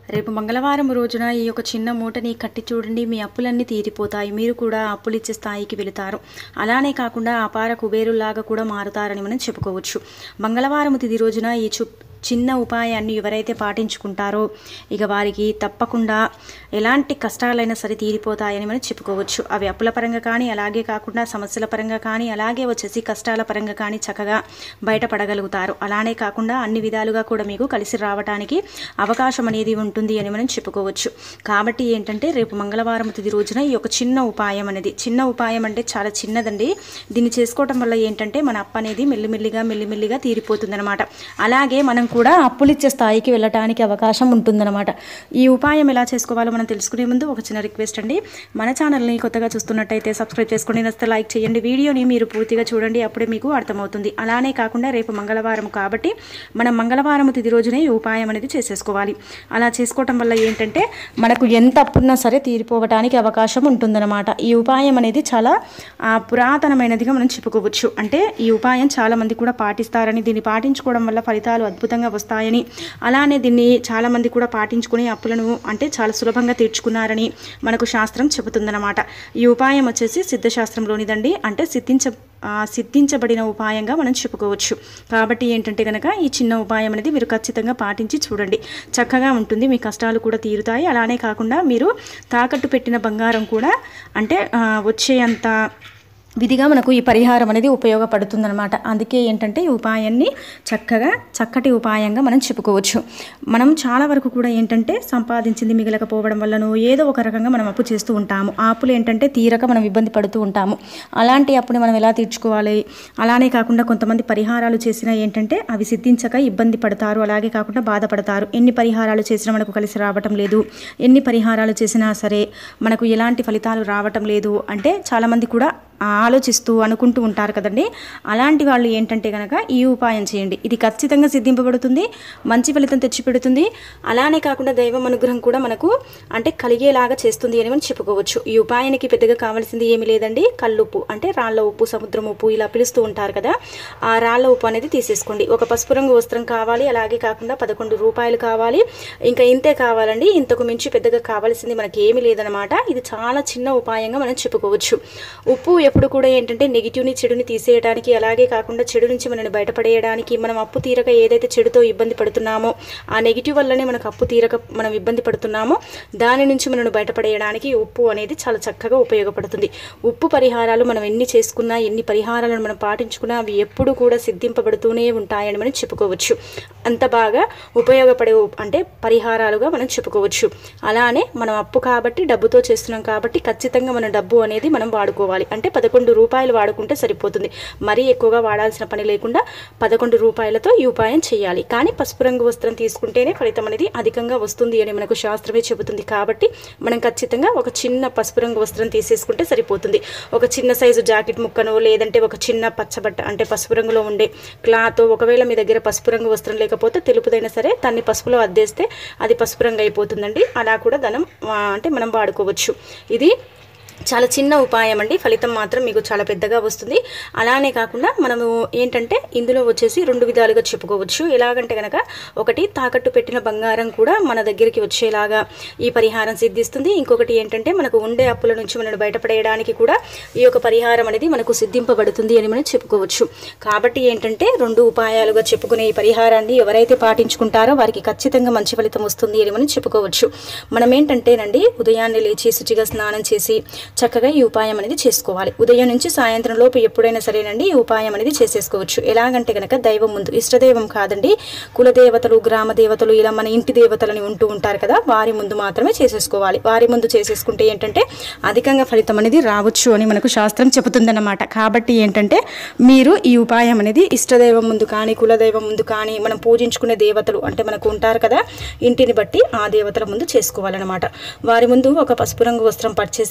రేపు మంగళవారం రోజున ఈ యొక్క చిన్న మూటని కట్టి చూడండి మీ అప్పులన్నీ తీరిపోతాయి మీరు కూడా అప్పులు ఇచ్చే స్థాయికి వెళుతారు అలానే కాకుండా అపార కుబేరులాగా కూడా మారుతారని మనం చెప్పుకోవచ్చు మంగళవారం తిది రోజున ఈ చు చిన్న ఉపాయాన్ని ఎవరైతే పాటించుకుంటారో ఇక వారికి తప్పకుండా ఎలాంటి కష్టాలైనా సరే తీరిపోతాయని మనం చెప్పుకోవచ్చు అవి అప్పుల పరంగా కానీ అలాగే కాకుండా సమస్యల పరంగా కానీ అలాగే వచ్చేసి కష్టాల పరంగా కానీ చక్కగా బయటపడగలుగుతారు అలానే కాకుండా అన్ని విధాలుగా కూడా మీకు కలిసి రావడానికి అవకాశం అనేది ఉంటుంది అని మనం చెప్పుకోవచ్చు కాబట్టి ఏంటంటే రేపు మంగళవారం తిది రోజున ఈ యొక్క చిన్న ఉపాయం అనేది చిన్న ఉపాయం అంటే చాలా చిన్నదండి దీన్ని చేసుకోవటం వల్ల ఏంటంటే మన అప్పు అనేది మెల్లిమెల్లిగా మెల్లిమెల్లిగా తీరిపోతుందన్నమాట అలాగే మనం కూడా అప్పులు ఇచ్చే స్థాయికి వెళ్ళటానికి అవకాశం ఉంటుందన్నమాట ఈ ఉపాయం ఎలా చేసుకోవాలో మనం తెలుసుకునే ముందు ఒక చిన్న రిక్వెస్ట్ అండి మన ఛానల్ని కొత్తగా చూస్తున్నట్టయితే సబ్స్క్రైబ్ చేసుకోండి నచ్చితే లైక్ చేయండి వీడియోని మీరు పూర్తిగా చూడండి అప్పుడే మీకు అర్థమవుతుంది అలానే కాకుండా రేపు మంగళవారం కాబట్టి మనం మంగళవారం తిది రోజునే ఈ ఉపాయం అనేది చేసేసుకోవాలి అలా చేసుకోవటం వల్ల ఏంటంటే మనకు ఎంత అప్పున్నా సరే తీరిపోవటానికి అవకాశం ఉంటుందన్నమాట ఈ ఉపాయం అనేది చాలా ఆ, పురాతనమైనదిగా మనం చెప్పుకోవచ్చు అంటే ఈ ఉపాయం చాలా మంది కూడా పాటిస్తారని దీన్ని పాటించుకోవడం వల్ల ఫలితాలు అద్భుతంగా వస్తాయని అలానే దీన్ని చాలా మంది కూడా పాటించుకుని అప్పులను అంటే చాలా సులభంగా తీర్చుకున్నారని మనకు శాస్త్రం చెబుతుందన్నమాట ఈ ఉపాయం వచ్చేసి సిద్ధశాస్త్రంలోనిదండి అంటే సిద్ధించ ఆ, సిద్ధించబడిన ఉపాయంగా మనం చెప్పుకోవచ్చు కాబట్టి ఏంటంటే కనుక ఈ చిన్న ఉపాయం అనేది మీరు ఖచ్చితంగా పాటించి చూడండి చక్కగా ఉంటుంది మీ కష్టాలు కూడా తీరుతాయి అలానే కాకుండా మీరు తాకట్టు పెట్టిన బంగారం కూడా అంటే ఆ, వచ్చేంత విధిగా మనకు ఈ పరిహారం అనేది ఉపయోగపడుతుందన్నమాట అందుకే ఏంటంటే ఈ ఉపాయాన్ని చక్కగా చక్కటి ఉపాయంగా మనం చెప్పుకోవచ్చు మనం చాలా వరకు కూడా ఏంటంటే సంపాదించింది మిగలకపోవడం వల్లనో ఏదో ఒక రకంగా మనం అప్పు చేస్తూ ఉంటాము ఆ అప్పులు ఏంటంటే తీరక మనం ఇబ్బంది పడుతూ ఉంటాము అలాంటి అప్పుని మనం ఎలా తీర్చుకోవాలి అలానే కాకుండా కొంతమంది పరిహారాలు చేసినా ఏంటంటే అవి సిద్ధించక ఇబ్బంది పడతారు అలాగే కాకుండా బాధపడతారు ఎన్ని పరిహారాలు చేసినా మనకు కలిసి రావటం లేదు ఎన్ని పరిహారాలు చేసినా సరే మనకు ఎలాంటి ఫలితాలు రావటం లేదు అంటే చాలామంది కూడా ఆలోచిస్తూ అనుకుంటూ ఉంటారు కదండి అలాంటి వాళ్ళు ఏంటంటే కనుక ఈ ఉపాయం చేయండి ఇది ఖచ్చితంగా సిద్ధింపబడుతుంది మంచి ఫలితం తెచ్చిపెడుతుంది అలానే కాకుండా దైవం అనుగ్రహం కూడా మనకు అంటే కలిగేలాగా చేస్తుంది అని మనం చెప్పుకోవచ్చు ఈ ఉపాయానికి పెద్దగా కావాల్సింది ఏమీ లేదండి కల్లుప్పు అంటే రాళ్ళ ఉప్పు సముద్రం ఉప్పు ఇలా పిలుస్తూ ఉంటారు కదా ఆ రాళ్ళ ఉప్పు అనేది తీసేసుకోండి ఒక పసుపు రంగు వస్త్రం కావాలి అలాగే కాకుండా పదకొండు రూపాయలు కావాలి ఇంకా ఇంతే కావాలండి ఇంతకు మించి పెద్దగా కావాల్సింది మనకి ఏమీ లేదనమాట ఇది చాలా చిన్న ఉపాయంగా మనం చెప్పుకోవచ్చు ఉప్పు ఎప్పుడు కూడా ఏంటంటే నెగిటివ్ని చెడుని తీసేయడానికి అలాగే కాకుండా చెడు నుంచి మనల్ని బయటపడేయడానికి మనం అప్పు తీరక ఏదైతే చెడుతో ఇబ్బంది పడుతున్నామో ఆ నెగిటివ్ వల్లనే మనకు అప్పు తీరక మనం ఇబ్బంది పడుతున్నామో దాని నుంచి మనల్ని బయటపడేయడానికి ఉప్పు అనేది చాలా చక్కగా ఉపయోగపడుతుంది ఉప్పు పరిహారాలు మనం ఎన్ని చేసుకున్నా ఎన్ని పరిహారాలను మనం పాటించుకున్నా అవి ఎప్పుడు కూడా సిద్ధింపబడుతూనే ఉంటాయని మనం చెప్పుకోవచ్చు అంత బాగా ఉపయోగపడే ఉప్- అంటే పరిహారాలుగా మనం చెప్పుకోవచ్చు అలానే మనం అప్పు కాబట్టి డబ్బుతో చేస్తున్నాం కాబట్టి ఖచ్చితంగా మన డబ్బు అనేది మనం వాడుకోవాలి అంటే పదకొండు రూపాయలు వాడుకుంటే సరిపోతుంది మరీ ఎక్కువగా వాడాల్సిన పని లేకుండా పదకొండు రూపాయలతో ఈ ఉపాయం చేయాలి కానీ పసుపు రంగు వస్త్రం తీసుకుంటేనే ఫలితం అనేది అధికంగా వస్తుంది అని మనకు శాస్త్రమే చెబుతుంది కాబట్టి మనం ఖచ్చితంగా ఒక చిన్న పసుపు రంగు వస్త్రం తీసేసుకుంటే సరిపోతుంది ఒక చిన్న సైజు జాకెట్ ముక్కను లేదంటే ఒక చిన్న పచ్చబట్ట అంటే పసుపు రంగులో ఉండే క్లాత్ ఒకవేళ మీ దగ్గర పసుపు రంగు వస్త్రం లేకపోతే తెలుపుదైనా సరే దాన్ని పసుపులో అద్దేస్తే అది పసుపు రంగు అయిపోతుందండి అలా కూడా ధనం ఆ, అంటే మనం వాడుకోవచ్చు ఇది చాలా చిన్న ఉపాయం అండి ఫలితం మాత్రం మీకు చాలా పెద్దగా వస్తుంది అలానే కాకుండా మనము ఏంటంటే ఇందులో వచ్చేసి రెండు విధాలుగా చెప్పుకోవచ్చు ఎలాగంటే కనుక ఒకటి తాకట్టు పెట్టిన బంగారం కూడా మన దగ్గరికి వచ్చేలాగా ఈ పరిహారం సిద్ధిస్తుంది ఇంకొకటి ఏంటంటే మనకు ఉండే అప్పుల నుంచి మనల్ని బయటపడేయడానికి కూడా ఈ యొక్క పరిహారం అనేది మనకు సిద్ధింపబడుతుంది అని మనం చెప్పుకోవచ్చు కాబట్టి ఏంటంటే రెండు ఉపాయాలుగా చెప్పుకునే ఈ పరిహారాన్ని ఎవరైతే పాటించుకుంటారో వారికి ఖచ్చితంగా మంచి ఫలితం వస్తుంది అని మనం చెప్పుకోవచ్చు మనం ఏంటంటేనండి ఉదయాన్నే లేచి శుచిగా స్నానం చేసి చక్కగా ఈ ఉపాయం అనేది చేసుకోవాలి ఉదయం నుంచి సాయంత్రం లోపు ఎప్పుడైనా సరేనండి ఈ ఉపాయం అనేది చేసేసుకోవచ్చు ఎలాగంటే కనుక దైవం ముందు ఇష్టదైవం కాదండి కులదేవతలు గ్రామ దేవతలు ఇలా మన ఇంటి దేవతలని ఉంటూ ఉంటారు కదా వారి ముందు మాత్రమే చేసేసుకోవాలి వారి ముందు చేసేసుకుంటే ఏంటంటే అధికంగా ఫలితం అనేది రావచ్చు అని మనకు శాస్త్రం చెబుతుందన్నమాట కాబట్టి ఏంటంటే మీరు ఈ ఉపాయం అనేది ఇష్టదైవం ముందు కానీ కులదైవం ముందు కానీ మనం పూజించుకునే దేవతలు అంటే మనకు ఉంటారు కదా ఇంటిని బట్టి ఆ దేవతల ముందు చేసుకోవాలన్నమాట వారి ముందు ఒక పసుపు రంగు వస్త్రం పర్చేసి అందులో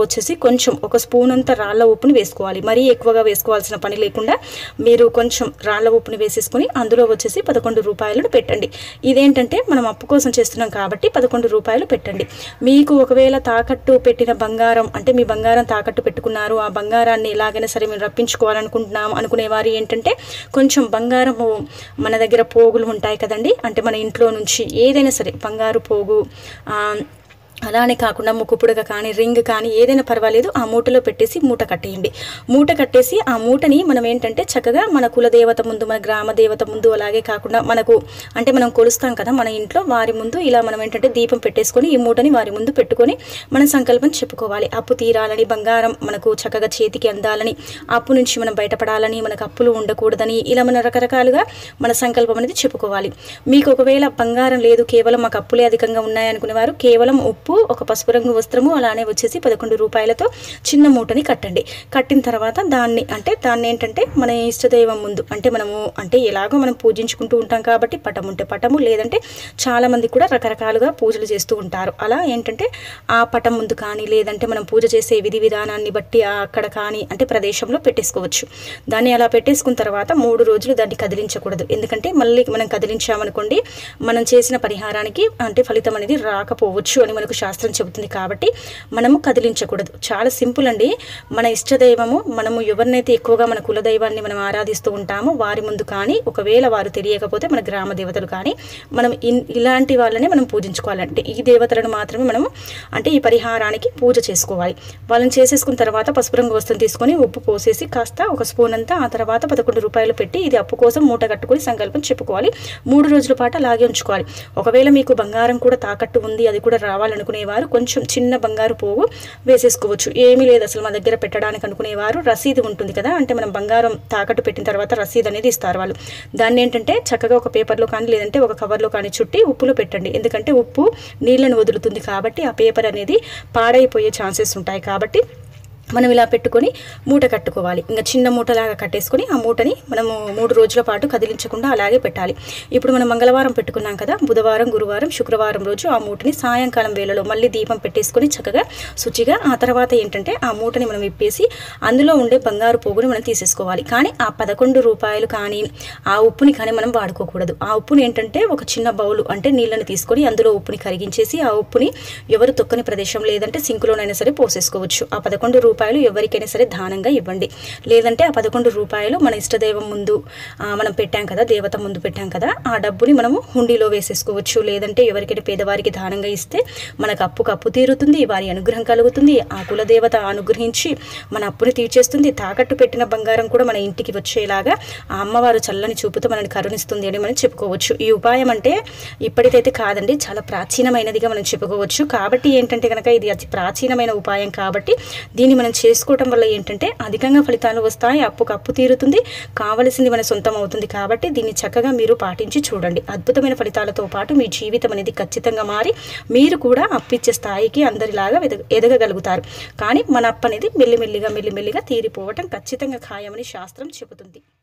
వచ్చేసి కొంచెం ఒక స్పూన్ అంత రాళ్ళ ఉప్పుని వేసుకోవాలి మరీ ఎక్కువగా వేసుకోవాల్సిన పని లేకుండా మీరు కొంచెం రాళ్ళ ఉప్పుని వేసేసుకొని అందులో వచ్చేసి పదకొండు రూపాయలను పెట్టండి ఇదేంటంటే మనం అప్పు కోసం చేస్తున్నాం కాబట్టి పదకొండు రూపాయలు పెట్టండి మీకు ఒకవేళ తాకట్టు పెట్టిన బంగారం అంటే మీ బంగారం తాకట్టు పెట్టుకున్నారు ఆ బంగారాన్ని ఎలాగైనా సరే మేము రప్పించుకోవాలనుకుంటున్నాం అనుకునేవారు ఏంటంటే కొంచెం బంగారము మన దగ్గర పోగులు ఉంటాయి కదండి అంటే మన ఇంట్లో నుంచి ఏదైనా సరే బంగారు పోగు ఆ, అలానే కాకుండా ముక్కు పుడక కానీ రింగ్ కానీ ఏదైనా పర్వాలేదు ఆ మూటలో పెట్టేసి మూట కట్టేయండి మూట కట్టేసి ఆ మూటని మనం ఏంటంటే చక్కగా మన కులదేవత ముందు మన గ్రామ దేవత ముందు అలాగే కాకుండా మనకు అంటే మనం కొలుస్తాం కదా మన ఇంట్లో వారి ముందు ఇలా మనం ఏంటంటే దీపం పెట్టేసుకొని ఈ మూటని వారి ముందు పెట్టుకొని మన సంకల్పం చెప్పుకోవాలి అప్పు తీరాలని బంగారం మనకు చక్కగా చేతికి అందాలని అప్పు నుంచి మనం బయటపడాలని మనకు అప్పులు ఉండకూడదని ఇలా మన రకరకాలుగా మన సంకల్పం అనేది చెప్పుకోవాలి మీకు ఒకవేళ బంగారం లేదు కేవలం మాకు అప్పులే అధికంగా ఉన్నాయనుకునేవారు కేవలం ఉప్పు ఒక పసుపు రంగు వస్త్రము అలానే వచ్చేసి పదకొండు రూపాయలతో చిన్న మూటని కట్టండి కట్టిన తర్వాత దాన్ని అంటే దాన్ని ఏంటంటే మన ఇష్టదైవం ముందు అంటే మనము అంటే ఎలాగో మనం పూజించుకుంటూ ఉంటాం కాబట్టి పటం ఉంటే పటము లేదంటే చాలా మంది కూడా రకరకాలుగా పూజలు చేస్తూ ఉంటారు అలా ఏంటంటే ఆ పటం ముందు కానీ లేదంటే మనం పూజ చేసే విధి విధానాన్ని బట్టి ఆ అక్కడ కానీ అంటే ప్రదేశంలో పెట్టేసుకోవచ్చు దాన్ని అలా పెట్టేసుకున్న తర్వాత మూడు రోజులు దాన్ని కదిలించకూడదు ఎందుకంటే మళ్ళీ మనం కదిలించామనుకోండి మనం చేసిన పరిహారానికి అంటే ఫలితం అనేది రాకపోవచ్చు అని మనకు శాస్త్రం చెబుతుంది కాబట్టి మనము కదిలించకూడదు చాలా సింపుల్ అండి మన ఇష్టదైవము మనము ఎవరినైతే ఎక్కువగా మన కులదైవాన్ని మనం ఆరాధిస్తూ ఉంటామో వారి ముందు కానీ ఒకవేళ వారు తెలియకపోతే మన గ్రామ దేవతలు కానీ మనం ఇన్ ఇలాంటి వాళ్ళని మనం పూజించుకోవాలంటే ఈ దేవతలను మాత్రమే మనము అంటే ఈ పరిహారానికి పూజ చేసుకోవాలి వాళ్ళని చేసేసుకున్న తర్వాత పసుపు రంగు వస్తువుని తీసుకొని ఉప్పు పోసేసి కాస్త ఒక స్పూన్ అంతా ఆ తర్వాత పదకొండు రూపాయలు పెట్టి ఇది అప్పు కోసం మూట కట్టుకొని సంకల్పం చెప్పుకోవాలి మూడు రోజుల పాటు అలాగే ఉంచుకోవాలి ఒకవేళ మీకు బంగారం కూడా తాకట్టు ఉంది అది కూడా రావాలనుకునేవారు కొంచెం చిన్న బంగారు పోగు వేసేసుకోవచ్చు ఏమీ లేదు అసలు మా దగ్గర పెట్టడానికి అనుకునేవారు రసీదు ఉంటుంది కదా అంటే మనం బంగారం తాకట్టు పెట్టిన తర్వాత రసీదు అనేది ఇస్తారు వాళ్ళు దాన్ని ఏంటంటే చక్కగా ఒక పేపర్లో కానీ లేదంటే ఒక కవర్లో కానీ చుట్టి ఉప్పులో పెట్టండి ఎందుకంటే ఉప్పు నీళ్ళను వదులుతుంది కాబట్టి ఆ పేపర్ అనేది పాడైపోయే ఛాన్సెస్ ఉంటాయి కాబట్టి మనం ఇలా పెట్టుకొని మూట కట్టుకోవాలి ఇంకా చిన్న మూటలాగా కట్టేసుకొని ఆ మూటని మనము మూడు రోజుల పాటు కదిలించకుండా అలాగే పెట్టాలి ఇప్పుడు మనం మంగళవారం పెట్టుకున్నాం కదా బుధవారం గురువారం శుక్రవారం రోజు ఆ మూటని సాయంకాలం వేళలో మళ్ళీ దీపం పెట్టేసుకొని చక్కగా శుచిగా ఆ తర్వాత ఏంటంటే ఆ మూటని మనం విప్పేసి అందులో ఉండే బంగారు పోగుని మనం తీసేసుకోవాలి కానీ ఆ పదకొండు రూపాయలు కానీ ఆ ఉప్పుని కానీ మనం వాడుకోకూడదు ఆ ఉప్పుని ఏంటంటే ఒక చిన్న బౌలు అంటే నీళ్ళని తీసుకొని అందులో ఉప్పుని కరిగించేసి ఆ ఉప్పుని ఎవరు తొక్కని ప్రదేశం లేదంటే సింకులోనైనా సరే పోసేసుకోవచ్చు ఆ పదకొండు రూపాయలు ఎవరికైనా సరే దానంగా ఇవ్వండి లేదంటే ఆ పదకొండు రూపాయలు మన ఇష్టదైవం ముందు ఆ, మనం పెట్టాం కదా దేవత ముందు పెట్టాం కదా ఆ డబ్బుని మనము హుండీలో వేసేసుకోవచ్చు లేదంటే ఎవరికైనా పేదవారికి దానంగా ఇస్తే మనకు అప్పుకు అప్పు తీరుతుంది వారి అనుగ్రహం కలుగుతుంది ఆ కులదేవత అనుగ్రహించి మన అప్పుని తీర్చేస్తుంది తాకట్టు పెట్టిన బంగారం కూడా మన ఇంటికి వచ్చేలాగా ఆ అమ్మవారు చల్లని చూపుతో మనని కరుణిస్తుంది అని మనం చెప్పుకోవచ్చు ఈ ఉపాయం అంటే ఇప్పటికైతే కాదండి చాలా ప్రాచీనమైనదిగా మనం చెప్పుకోవచ్చు కాబట్టి ఏంటంటే కనుక ఇది అతి ప్రాచీనమైన ఉపాయం కాబట్టి దీన్ని మనం చేసుకోవటం వల్ల ఏంటంటే అధికంగా ఫలితాలు వస్తాయి అప్పుకు అప్పు తీరుతుంది కావలసింది మన సొంతం అవుతుంది కాబట్టి దీన్ని చక్కగా మీరు పాటించి చూడండి అద్భుతమైన ఫలితాలతో పాటు మీ జీవితం అనేది ఖచ్చితంగా మారి మీరు కూడా అప్పిచ్చే స్థాయికి అందరిలాగా ఎదగ ఎదగగలుగుతారు కానీ మన అప్పు అనేది మెల్లిమెల్లిగా మెల్లిమెల్లిగా తీరిపోవటం ఖచ్చితంగా ఖాయమని శాస్త్రం చెబుతుంది